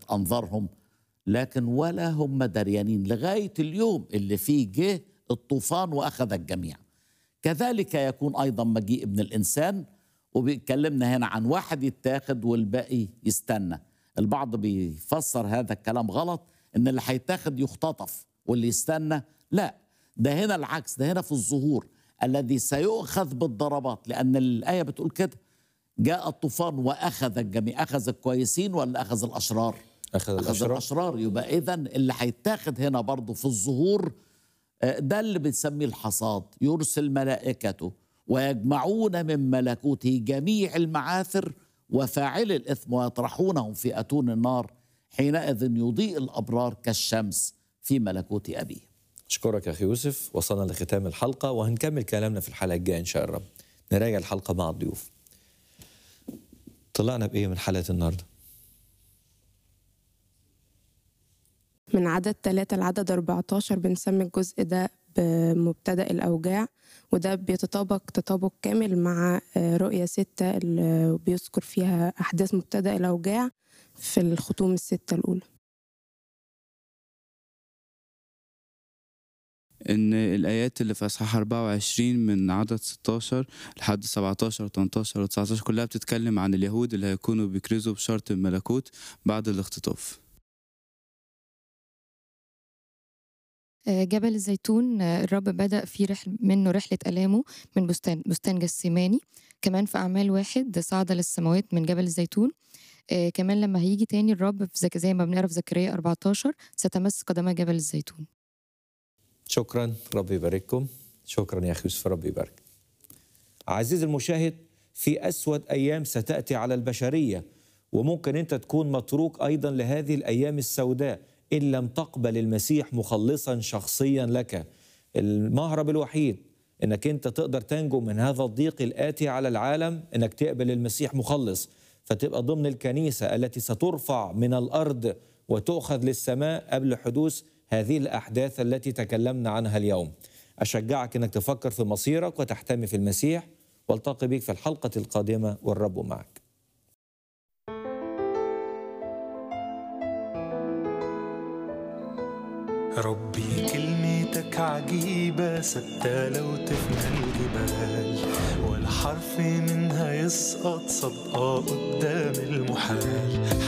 لفت انظارهم لكن ولا هم دريانين لغايه اليوم اللي فيه جه الطوفان واخذ الجميع كذلك يكون ايضا مجيء ابن الانسان وبيتكلمنا هنا عن واحد يتاخد والباقي يستنى البعض بيفسر هذا الكلام غلط ان اللي هيتاخد يختطف واللي يستنى لا ده هنا العكس ده هنا في الظهور الذي سيؤخذ بالضربات لان الايه بتقول كده جاء الطوفان واخذ الجميع اخذ الكويسين ولا اخذ الاشرار أخذ اخذ الأشرار الاشرار يبقى اذا اللي هيتاخد هنا برضه في الظهور آه، ده اللي بنسميه الحصاد يرسل ملائكته ويجمعون من ملكوته جميع المعاثر وفاعل الاثم ويطرحونهم في اتون النار حينئذ يضيء الابرار كالشمس في ملكوت ابيه أشكرك يا أخي يوسف وصلنا لختام الحلقة وهنكمل كلامنا في الحلقة الجاية إن شاء الرب نراجع الحلقة مع الضيوف طلعنا بإيه من حلقة النهاردة من عدد ثلاثة لعدد 14 بنسمي الجزء ده بمبتدأ الأوجاع وده بيتطابق تطابق كامل مع آه، رؤية ستة اللي بيذكر فيها أحداث مبتدأ الأوجاع في الختوم الستة الأولى ان الايات اللي في اصحاح 24 من عدد 16 لحد 17 و18 و19 كلها بتتكلم عن اليهود اللي هيكونوا بيكرزوا بشرط الملكوت بعد الاختطاف آه، جبل الزيتون آه، الرب بدأ فيه رحل منه رحلة ألامه من بستان بستان جسيماني كمان في أعمال واحد صعد للسماوات من جبل الزيتون آه، كمان لما هيجي تاني الرب في زك... زي ما بنقرا في زكريا 14 ستمس قدم جبل الزيتون شكرا رب يبارككم شكرا يا أخي يوسف رب يبارك عزيزي المشاهد في أسود أيام ستأتي على البشرية وممكن أنت تكون متروك أيضا لهذه الأيام السوداء إن لم تقبل المسيح مخلصا شخصيا لك المهرب الوحيد انك انت تقدر تنجو من هذا الضيق الاتي على العالم انك تقبل المسيح مخلص فتبقى ضمن الكنيسه التي سترفع من الارض وتؤخذ للسماء قبل حدوث هذه الاحداث التي تكلمنا عنها اليوم. اشجعك انك تفكر في مصيرك وتحتمي في المسيح والتقي بك في الحلقه القادمه والرب معك. ربي كلمتك عجيبة ثابتة لو تفنى الجبال ولا حرف منها يسقط صدقة قدام المحال